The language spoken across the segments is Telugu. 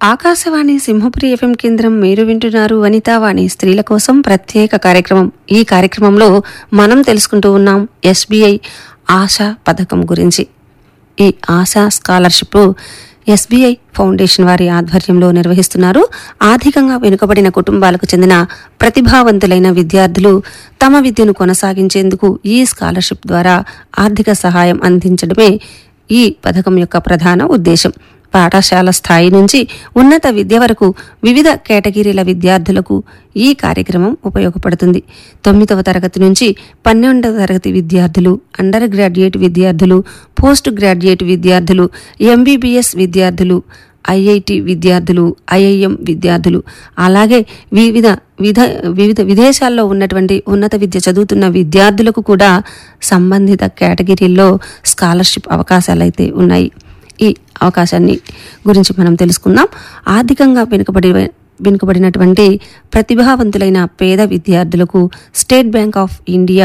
ఆకాశవాణి సింహపురి ఎఫ్ఎం కేంద్రం మీరు వింటున్నారు వనితావాణి స్త్రీల కోసం ప్రత్యేక కార్యక్రమం ఈ కార్యక్రమంలో మనం తెలుసుకుంటూ ఉన్నాం ఎస్బీఐ ఆశా పథకం గురించి ఈ ఆశా స్కాలర్షిప్ ఎస్బీఐ ఫౌండేషన్ వారి ఆధ్వర్యంలో నిర్వహిస్తున్నారు ఆర్థికంగా వెనుకబడిన కుటుంబాలకు చెందిన ప్రతిభావంతులైన విద్యార్థులు తమ విద్యను కొనసాగించేందుకు ఈ స్కాలర్షిప్ ద్వారా ఆర్థిక సహాయం అందించడమే ఈ పథకం యొక్క ప్రధాన ఉద్దేశం పాఠశాల స్థాయి నుంచి ఉన్నత విద్య వరకు వివిధ కేటగిరీల విద్యార్థులకు ఈ కార్యక్రమం ఉపయోగపడుతుంది తొమ్మిదవ తరగతి నుంచి పన్నెండవ తరగతి విద్యార్థులు అండర్ గ్రాడ్యుయేట్ విద్యార్థులు పోస్ట్ గ్రాడ్యుయేట్ విద్యార్థులు ఎంబీబీఎస్ విద్యార్థులు ఐఐటి విద్యార్థులు ఐఐఎం విద్యార్థులు అలాగే వివిధ విధ వివిధ విదేశాల్లో ఉన్నటువంటి ఉన్నత విద్య చదువుతున్న విద్యార్థులకు కూడా సంబంధిత కేటగిరీల్లో స్కాలర్షిప్ అవకాశాలు అయితే ఉన్నాయి ఈ అవకాశాన్ని గురించి మనం తెలుసుకుందాం ఆర్థికంగా వెనుకబడి వెనుకబడినటువంటి ప్రతిభావంతులైన పేద విద్యార్థులకు State Bank of India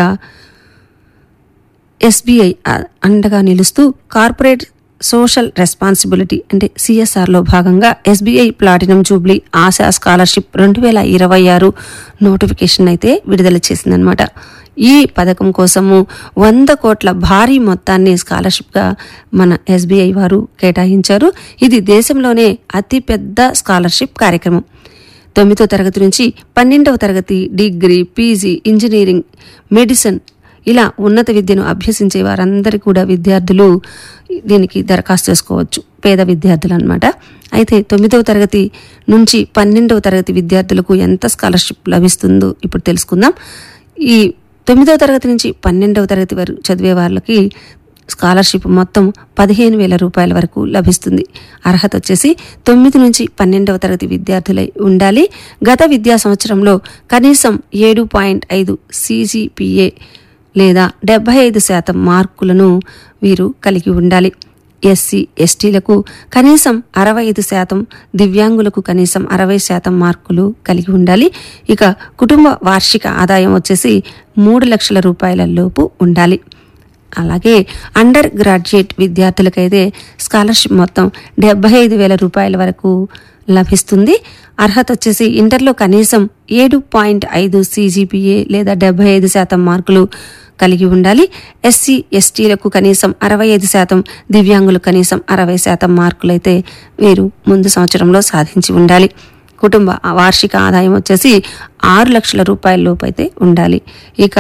SBI అండగా నిలుస్తూ కార్పొరేట్ సోషల్ రెస్పాన్సిబిలిటీ అంటే సిఎస్ఆర్లో భాగంగా SBI platinum jubilee Asha scholarship రెండు వేల ఇరవై ఆరు నోటిఫికేషన్ అయితే విడుదల చేసిందనమాట ఈ పథకం కోసము వంద కోట్ల భారీ మొత్తాన్ని స్కాలర్షిప్గా మన ఎస్బీఐ వారు కేటాయించారు ఇది దేశంలోనే అతిపెద్ద స్కాలర్షిప్ కార్యక్రమం తొమ్మిదో తరగతి నుంచి పన్నెండవ తరగతి డిగ్రీ పీజీ ఇంజనీరింగ్ మెడిసిన్ ఇలా ఉన్నత విద్యను అభ్యసించే వారందరి కూడా విద్యార్థులు దీనికి దరఖాస్తు చేసుకోవచ్చు పేద విద్యార్థులు అనమాట అయితే తొమ్మిదవ తరగతి నుంచి పన్నెండవ తరగతి విద్యార్థులకు ఎంత స్కాలర్షిప్ లభిస్తుందో ఇప్పుడు తెలుసుకుందాం ఈ తొమ్మిదవ తరగతి నుంచి పన్నెండవ తరగతి వరకు చదివే వాళ్ళకి స్కాలర్షిప్ మొత్తం పదిహేను వేల రూపాయల వరకు లభిస్తుంది అర్హత వచ్చేసి తొమ్మిది నుంచి పన్నెండవ తరగతి విద్యార్థులై ఉండాలి గత విద్యా సంవత్సరంలో కనీసం ఏడు పాయింట్ ఐదు సీజీపీఏ లేదా డెబ్బై ఐదు శాతం మార్కులను వీరు కలిగి ఉండాలి ఎస్సీ ఎస్టీలకు కనీసం అరవై ఐదు శాతం దివ్యాంగులకు కనీసం అరవై శాతం మార్కులు కలిగి ఉండాలి ఇక కుటుంబ వార్షిక ఆదాయం వచ్చేసి మూడు లక్షల రూపాయల లోపు ఉండాలి అలాగే అండర్ గ్రాడ్యుయేట్ విద్యార్థులకైతే స్కాలర్షిప్ మొత్తం డెబ్బై ఐదు వేల రూపాయల వరకు లభిస్తుంది అర్హత వచ్చేసి ఇంటర్లో కనీసం ఏడు పాయింట్ ఐదు సీజీపీఏ లేదా డెబ్బై ఐదు శాతం మార్కులు కలిగి ఉండాలి ఎస్సీ ఎస్టీలకు కనీసం అరవై ఐదు శాతం దివ్యాంగులు కనీసం అరవై శాతం మార్కులైతే వీరు ముందు సంవత్సరంలో సాధించి ఉండాలి కుటుంబ వార్షిక ఆదాయం వచ్చేసి ఆరు లక్షల రూపాయల లోపు అయితే ఉండాలి ఇక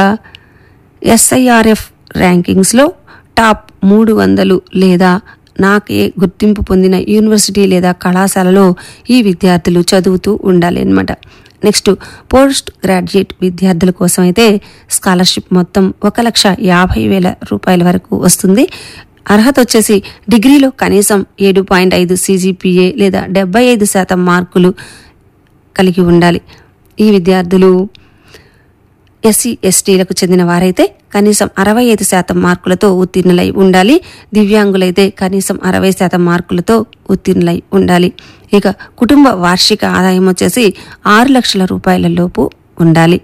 ఎస్ఐఆర్ఎఫ్ ర్యాంకింగ్స్లో టాప్ మూడు వందలు లేదా నాకే గుర్తింపు పొందిన యూనివర్సిటీ లేదా కళాశాలలో ఈ విద్యార్థులు చదువుతూ ఉండాలి అనమాట నెక్స్ట్ పోస్ట్ గ్రాడ్యుయేట్ విద్యార్థుల కోసం అయితే స్కాలర్షిప్ మొత్తం ఒక లక్ష యాభై వేల రూపాయల వరకు వస్తుంది అర్హత వచ్చేసి డిగ్రీలో కనీసం ఏడు పాయింట్ ఐదు సీజీపీఏ లేదా డెబ్బై ఐదు శాతం మార్కులు కలిగి ఉండాలి ఈ విద్యార్థులు ఎస్సీ ఎస్టీలకు చెందిన వారైతే కనీసం అరవై ఐదు శాతం మార్కులతో ఉత్తీర్ణులై ఉండాలి దివ్యాంగులైతే కనీసం అరవై శాతం మార్కులతో ఉత్తీర్ణులై ఉండాలి ఇక కుటుంబ వార్షిక ఆదాయం వచ్చేసి ఆరు లక్షల రూపాయల లోపు ఉండాలి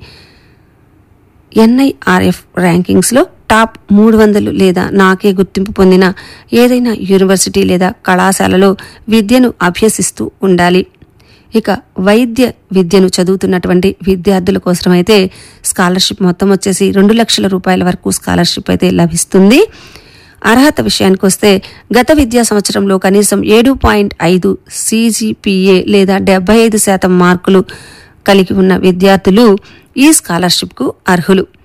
ఎన్ఐఆర్ఎఫ్ ర్యాంకింగ్స్లో టాప్ మూడు వందలు లేదా నాకే గుర్తింపు పొందిన ఏదైనా యూనివర్సిటీ లేదా కళాశాలలో విద్యను అభ్యసిస్తూ ఉండాలి ఇక వైద్య విద్యను చదువుతున్నటువంటి విద్యార్థుల కోసమైతే స్కాలర్షిప్ మొత్తం వచ్చేసి రెండు లక్షల రూపాయల వరకు స్కాలర్షిప్ అయితే లభిస్తుంది అర్హత విషయానికి వస్తే గత విద్యా సంవత్సరంలో కనీసం ఏడు పాయింట్ ఐదు సీజీపీఏ లేదా డెబ్బై ఐదు శాతం మార్కులు కలిగి ఉన్న విద్యార్థులు ఈ స్కాలర్షిప్కు అర్హులు